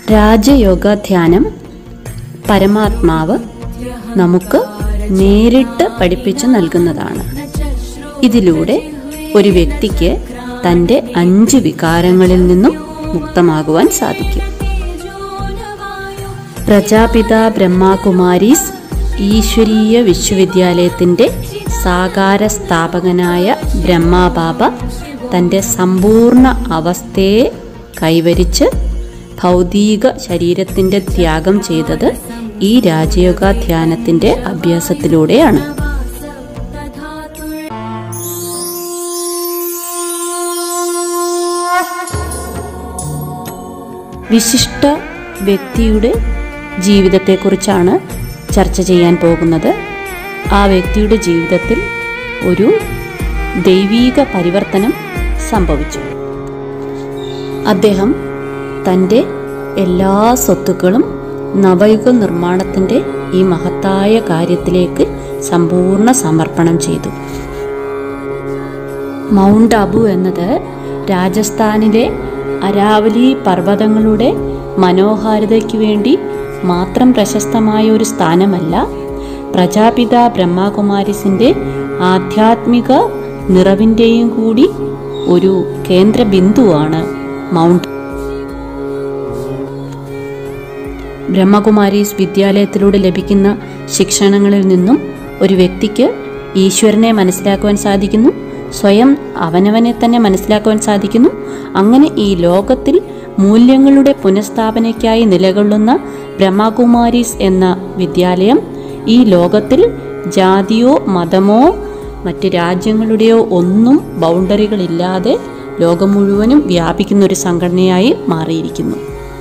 രാജയോഗ ധ്യാനം പരമാത്മാവ് നമുക്ക് നേരിട്ട് പഠിപ്പിച്ചു നൽകുന്നതാണ് ഇതിലൂടെ ഒരു വ്യക്തിക്ക് തൻ്റെ അഞ്ച് വികാരങ്ങളിൽ നിന്നും മുക്തമാകുവാൻ സാധിക്കും പ്രജാപിത ബ്രഹ്മകുമാരീസ് ഈശ്വരീയ വിശ്വവിദ്യാലയത്തിൻ്റെ സാകാര സ്ഥാപകനായ ബ്രഹ്മാബാബ തൻ്റെ സമ്പൂർണ്ണ അവസ്ഥയെ കൈവരിച്ച് ഭൗതിക ശരീരത്തിൻ്റെ ത്യാഗം ചെയ്തത് ഈ രാജയോഗ ധ്യാനത്തിൻ്റെ അഭ്യാസത്തിലൂടെയാണ് വിശിഷ്ട വ്യക്തിയുടെ ജീവിതത്തെക്കുറിച്ചാണ് ചർച്ച ചെയ്യാൻ പോകുന്നത് ആ വ്യക്തിയുടെ ജീവിതത്തിൽ ഒരു ദൈവീക പരിവർത്തനം സംഭവിച്ചു അദ്ദേഹം തൻ്റെ എല്ലാ സ്വത്തുക്കളും നവയുഗ നിർമ്മാണത്തിൻ്റെ ഈ മഹത്തായ കാര്യത്തിലേക്ക് സമ്പൂർണ്ണ സമർപ്പണം ചെയ്തു മൗണ്ട് അബു എന്നത് രാജസ്ഥാനിലെ അരാവലി പർവ്വതങ്ങളുടെ മനോഹാരിതയ്ക്ക് വേണ്ടി മാത്രം പ്രശസ്തമായ ഒരു സ്ഥാനമല്ല പ്രജാപിത ബ്രഹ്മകുമാരിസിൻ്റെ ആധ്യാത്മിക നിറവിൻ്റെയും കൂടി ഒരു കേന്ദ്ര ബിന്ദുവാണ് മൗണ്ട് ബ്രഹ്മകുമാരീസ് വിദ്യാലയത്തിലൂടെ ലഭിക്കുന്ന ശിക്ഷണങ്ങളിൽ നിന്നും ഒരു വ്യക്തിക്ക് ഈശ്വരനെ മനസ്സിലാക്കുവാൻ സാധിക്കുന്നു സ്വയം അവനവനെ തന്നെ മനസ്സിലാക്കുവാൻ സാധിക്കുന്നു അങ്ങനെ ഈ ലോകത്തിൽ മൂല്യങ്ങളുടെ പുനഃസ്ഥാപനയ്ക്കായി നിലകൊള്ളുന്ന ബ്രഹ്മകുമാരീസ് എന്ന വിദ്യാലയം ഈ ലോകത്തിൽ ജാതിയോ മതമോ മറ്റ് രാജ്യങ്ങളുടെയോ ഒന്നും ബൗണ്ടറികളില്ലാതെ ലോകം മുഴുവനും വ്യാപിക്കുന്ന ഒരു സംഘടനയായി മാറിയിരിക്കുന്നു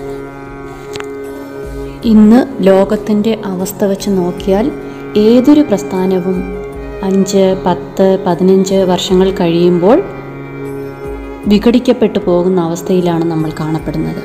ഇന്ന് ലോകത്തിൻ്റെ അവസ്ഥ വെച്ച് നോക്കിയാൽ ഏതൊരു പ്രസ്ഥാനവും അഞ്ച് പത്ത് പതിനഞ്ച് വർഷങ്ങൾ കഴിയുമ്പോൾ വിഘടിക്കപ്പെട്ടു പോകുന്ന അവസ്ഥയിലാണ് നമ്മൾ കാണപ്പെടുന്നത്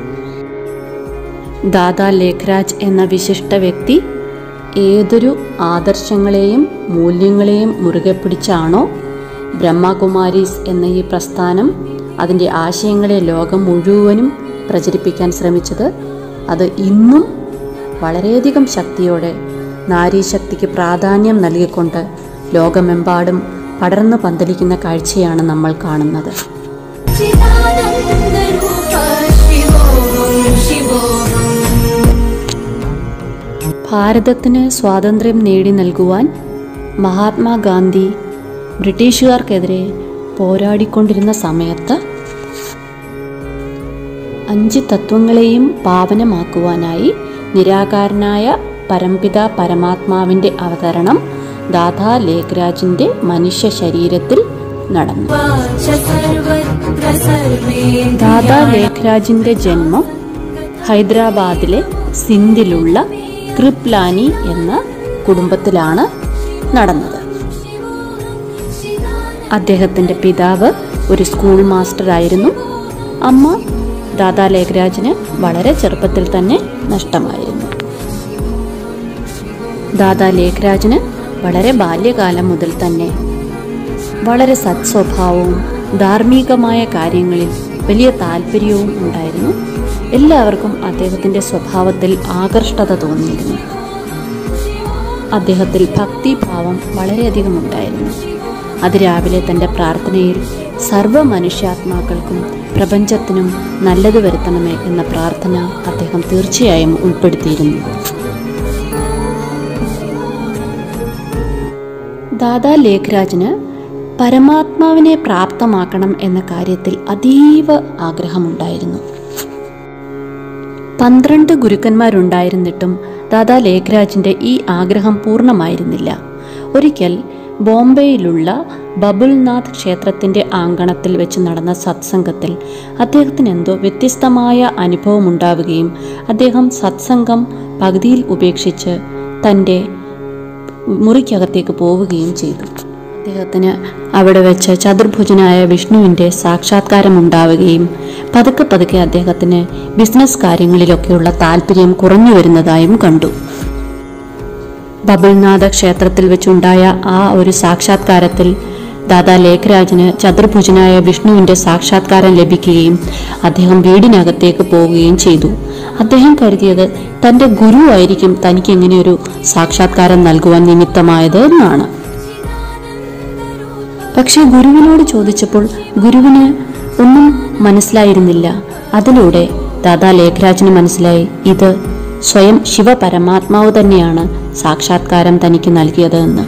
ദാദാ ലേഖരാജ് എന്ന വിശിഷ്ട വ്യക്തി ഏതൊരു ആദർശങ്ങളെയും മൂല്യങ്ങളെയും മുറുകെ പിടിച്ചാണോ ബ്രഹ്മകുമാരീസ് എന്ന ഈ പ്രസ്ഥാനം അതിൻ്റെ ആശയങ്ങളെ ലോകം മുഴുവനും പ്രചരിപ്പിക്കാൻ ശ്രമിച്ചത് അത് ഇന്നും വളരെയധികം ശക്തിയോടെ നാരീശക്തിക്ക് പ്രാധാന്യം നൽകിക്കൊണ്ട് ലോകമെമ്പാടും പടർന്നു പന്തലിക്കുന്ന കാഴ്ചയാണ് നമ്മൾ കാണുന്നത് चिदानन्दरूप शिवोऽहं शिवोऽहम् ഭാരതത്തിന് സ്വാതന്ത്ര്യം നേടി നൽകുവാൻ മഹാത്മാഗാന്ധി ബ്രിട്ടീഷുകാർക്കെതിരെ പോരാടിക്കൊണ്ടിരുന്ന സമയത്ത് അഞ്ച് തത്വങ്ങളെയും പാവനമാക്കുവാനായി നിരാകാരനായ പരംപിത പരമാത്മാവിൻ്റെ അവതരണം ദാദാ ലേഖരാജിൻ്റെ മനുഷ്യ ശരീരത്തിൽ നടന്നു वाच सर्वत्र सर्वे ദാദാ ലേഖരാജിൻ്റെ ജന്മം ഹൈദരാബാദിലെ സിന്ധിലുള്ള ക്രിപ്ലാനി എന്ന കുടുംബത്തിലാണ് നടന്നത് അദ്ദേഹത്തിൻ്റെ പിതാവ് ഒരു സ്കൂൾ മാസ്റ്ററായിരുന്നു അമ്മ ദാദാ ലേഖരാജിന് വളരെ ചെറുപ്പത്തിൽ തന്നെ നഷ്ടമായിരുന്നു ദാദാ ലേഖരാജിന് വളരെ ബാല്യകാലം മുതൽ തന്നെ വളരെ സത്സ്വഭാവവും ധാർമ്മികമായ കാര്യങ്ങളിൽ വലിയ താല്പര്യവും ഉണ്ടായിരുന്നു എല്ലാവർക്കും അദ്ദേഹത്തിൻ്റെ സ്വഭാവത്തിൽ ആകർഷ്ടത തോന്നിയിരുന്നു അദ്ദേഹത്തിൽ ഭക്തിഭാവം വളരെയധികം ഉണ്ടായിരുന്നു അതിരാവിലെ തൻ്റെ പ്രാർത്ഥനയിൽ സർവ്വ മനുഷ്യാത്മാക്കൾക്കും പ്രപഞ്ചത്തിനും നല്ലത് വരുത്തണമേ എന്ന പ്രാർത്ഥന അദ്ദേഹം തീർച്ചയായും ഉൾപ്പെടുത്തിയിരുന്നു ദാദാ ലേഖരാജിന് പരമാത്മാവിനെ പ്രാപ്തമാക്കണം എന്ന കാര്യത്തിൽ അതീവ ആഗ്രഹമുണ്ടായിരുന്നു പന്ത്രണ്ട് ഗുരുക്കന്മാരുണ്ടായിരുന്നിട്ടും ദാദാ ലേഖരാജിൻ്റെ ഈ ആഗ്രഹം പൂർണ്ണമായിരുന്നില്ല ഒരിക്കൽ ബോംബെയിലുള്ള ബബുൽനാഥ് ക്ഷേത്രത്തിൻ്റെ ആങ്കണത്തിൽ വെച്ച് നടന്ന സത്സംഗത്തിൽ അദ്ദേഹത്തിന് എന്തോ വ്യത്യസ്തമായ അനുഭവം ഉണ്ടാവുകയും അദ്ദേഹം സത്സംഗം പകുതിയിൽ ഉപേക്ഷിച്ച് തൻ്റെ മുറിക്കകത്തേക്ക് പോവുകയും ചെയ്തു അദ്ദേഹത്തിന് അവിടെ വെച്ച് ചതുർഭുജനായ വിഷ്ണുവിൻ്റെ സാക്ഷാത്കാരം ഉണ്ടാവുകയും പതുക്കെ പതുക്കെ അദ്ദേഹത്തിന് ബിസിനസ് കാര്യങ്ങളിലൊക്കെയുള്ള താല്പര്യം കുറഞ്ഞു വരുന്നതായും കണ്ടു ബബിൾനാഥ ക്ഷേത്രത്തിൽ വെച്ചുണ്ടായ ആ ഒരു സാക്ഷാത്കാരത്തിൽ ദാദാ ലേഖരാജിന് ചതുർഭുജനായ വിഷ്ണുവിന്റെ സാക്ഷാത്കാരം ലഭിക്കുകയും അദ്ദേഹം വീടിനകത്തേക്ക് പോവുകയും ചെയ്തു അദ്ദേഹം കരുതിയത് തന്റെ ഗുരുവായിരിക്കും തനിക്ക് ഇങ്ങനെയൊരു സാക്ഷാത്കാരം നൽകുവാൻ നിമിത്തമായത് എന്നാണ് പക്ഷെ ഗുരുവിനോട് ചോദിച്ചപ്പോൾ ഗുരുവിന് ഒന്നും മനസ്സിലായിരുന്നില്ല അതിലൂടെ ദാദാ ലേഖരാജിന് മനസ്സിലായി ഇത് സ്വയം ശിവപരമാത്മാവ് തന്നെയാണ് സാക്ഷാത്കാരം തനിക്ക് നൽകിയത് എന്ന്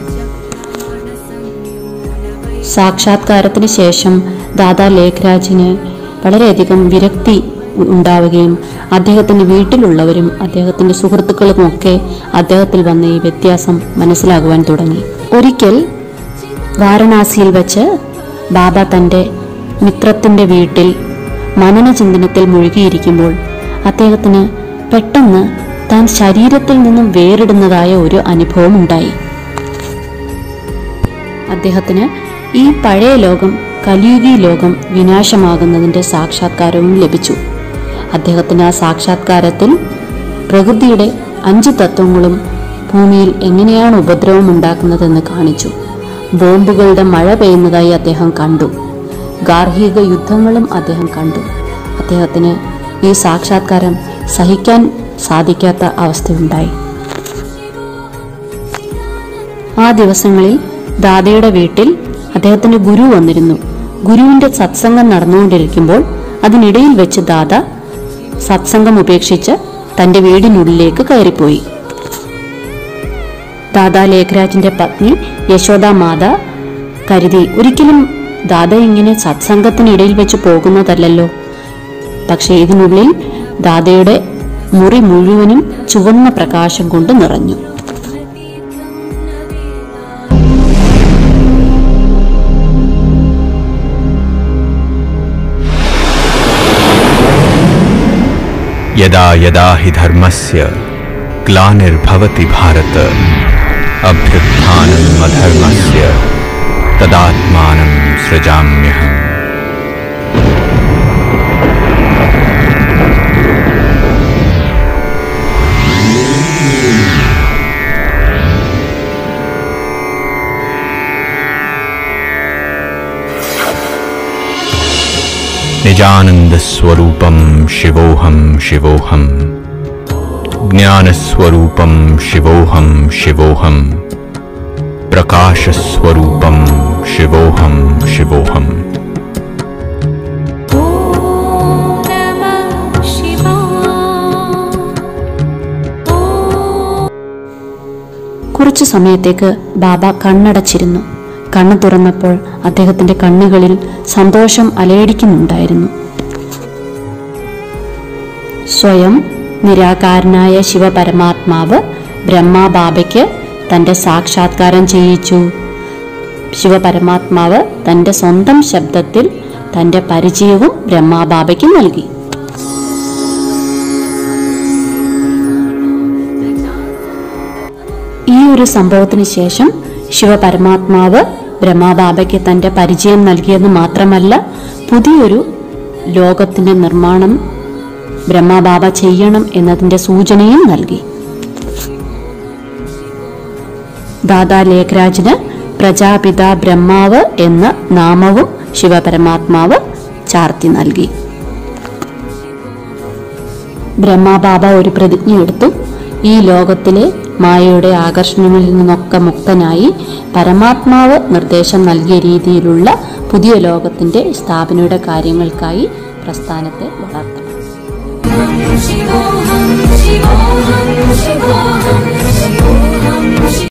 സാക്ഷാത്കാരത്തിന് ശേഷം ദാദാ ലേഖരാജിന് വളരെയധികം വിരക്തി ഉണ്ടാവുകയും അദ്ദേഹത്തിന്റെ വീട്ടിലുള്ളവരും അദ്ദേഹത്തിന്റെ സുഹൃത്തുക്കളുമൊക്കെ അദ്ദേഹത്തിൽ വന്ന് ഈ വ്യത്യാസം മനസ്സിലാകുവാൻ തുടങ്ങി ഒരിക്കൽ വാരണാസിയിൽ വച്ച് ബാബ തന്റെ മിത്രത്തിന്റെ വീട്ടിൽ മനനചിന്തനത്തിൽ മുഴുകിയിരിക്കുമ്പോൾ അദ്ദേഹത്തിന് പെട്ടെന്ന് താൻ ശരീരത്തിൽ നിന്നും വേറിടുന്നതായ ഒരു അനുഭവം ഉണ്ടായി അദ്ദേഹത്തിന് ഈ പഴയ ലോകം കലിയുഗി ലോകം വിനാശമാകുന്നതിന്റെ സാക്ഷാത്കാരവും ലഭിച്ചു അദ്ദേഹത്തിന് ആ സാക്ഷാത്കാരത്തിൽ പ്രകൃതിയുടെ അഞ്ച് തത്വങ്ങളും ഭൂമിയിൽ എങ്ങനെയാണ് ഉപദ്രവം ഉണ്ടാക്കുന്നതെന്ന് കാണിച്ചു ബോംബുകളുടെ മഴ പെയ്യുന്നതായി അദ്ദേഹം കണ്ടു ഗാർഹിക യുദ്ധങ്ങളും അദ്ദേഹം കണ്ടു അദ്ദേഹത്തിന് ഈ സാക്ഷാത്കാരം സഹിക്കാൻ സാധിക്കാത്ത അവസ്ഥയുണ്ടായി ആ ദിവസങ്ങളിൽ ദാദയുടെ വീട്ടിൽ അദ്ദേഹത്തിന്റെ ഗുരു വന്നിരുന്നു ഗുരുവിന്റെ സത്സംഗം നടന്നുകൊണ്ടിരിക്കുമ്പോൾ അതിനിടയിൽ വെച്ച് ദാദ സത്സംഗം ഉപേക്ഷിച്ച് തന്റെ വീടിനുള്ളിലേക്ക് കയറിപ്പോയി ദാദാ ലേഖരാജിന്റെ പത്നി യശോദ മാത കരുതി ഒരിക്കലും ദാദ ഇങ്ങനെ സത്സംഗത്തിനിടയിൽ വെച്ച് പോകുന്നതല്ലല്ലോ പക്ഷേ ഇതിനുള്ളിൽ ദാദയുടെ മുറി മുഴുവനും ചുവന്ന പ്രകാശം കൊണ്ട് നിറഞ്ഞു यदा यदा हि धर्मस्य ग्लानिर्भवति भारत अभ्युत्थानम् अधर्मस्य तदात्मानं सृजाम्यहम् निजानन्दस्वरूपं शिवोऽहं शिवोऽहम् ज्ञानस्वरूपं शिवोऽहं शिवोऽहम् प्रकाशस्वरूपं शिवोऽहं शिवोऽहम् ॐ नमः शिवाय ॐ കുറച്ചു സമയത്തേക്ക് ബാബ കണ്ണടച്ചിരുന്നു കണ്ണു തുറന്നപ്പോൾ അദ്ദേഹത്തിന്റെ കണ്ണുകളിൽ സന്തോഷം അലയടിക്കുന്നുണ്ടായിരുന്നു സ്വയം നിരാകാരനായ ശിവപരമാത്മാവ് ബ്രഹ്മാബാബയ്ക്ക് തന്റെ സാക്ഷാത്കാരം ചെയ്യിച്ചു ശിവപരമാത്മാവ് തന്റെ സ്വന്തം ശബ്ദത്തിൽ തന്റെ പരിചയവും ബ്രഹ്മാബാബയ്ക്ക് നൽകി ഈ ഒരു സംഭവത്തിന് ശേഷം ശിവപരമാത്മാവ് ബ്രഹ്മാബാബയ്ക്ക് തന്റെ പരിചയം നൽകിയെന്ന് മാത്രമല്ല പുതിയൊരു ലോകത്തിന്റെ നിർമ്മാണം ബ്രഹ്മബാബ ചെയ്യണം എന്നതിന്റെ സൂചനയും നൽകി ദാദാ ലേഖരാജിന് പ്രജാപിത ബ്രഹ്മാവ് എന്ന നാമവും ശിവപരമാത്മാവ് ചാർത്തി നൽകി ബ്രഹ്മബാബ ഒരു പ്രതിജ്ഞ എടുത്തു ഈ ലോകത്തിലെ മായയുടെ ആകർഷണങ്ങളിൽ നിന്നൊക്കെ മുക്തനായി പരമാത്മാവ് നിർദ്ദേശം നൽകിയ രീതിയിലുള്ള പുതിയ ലോകത്തിന്റെ സ്ഥാപനയുടെ കാര്യങ്ങൾക്കായി പ്രസ്ഥാനത്തെ വളർത്തണം शिवोऽहं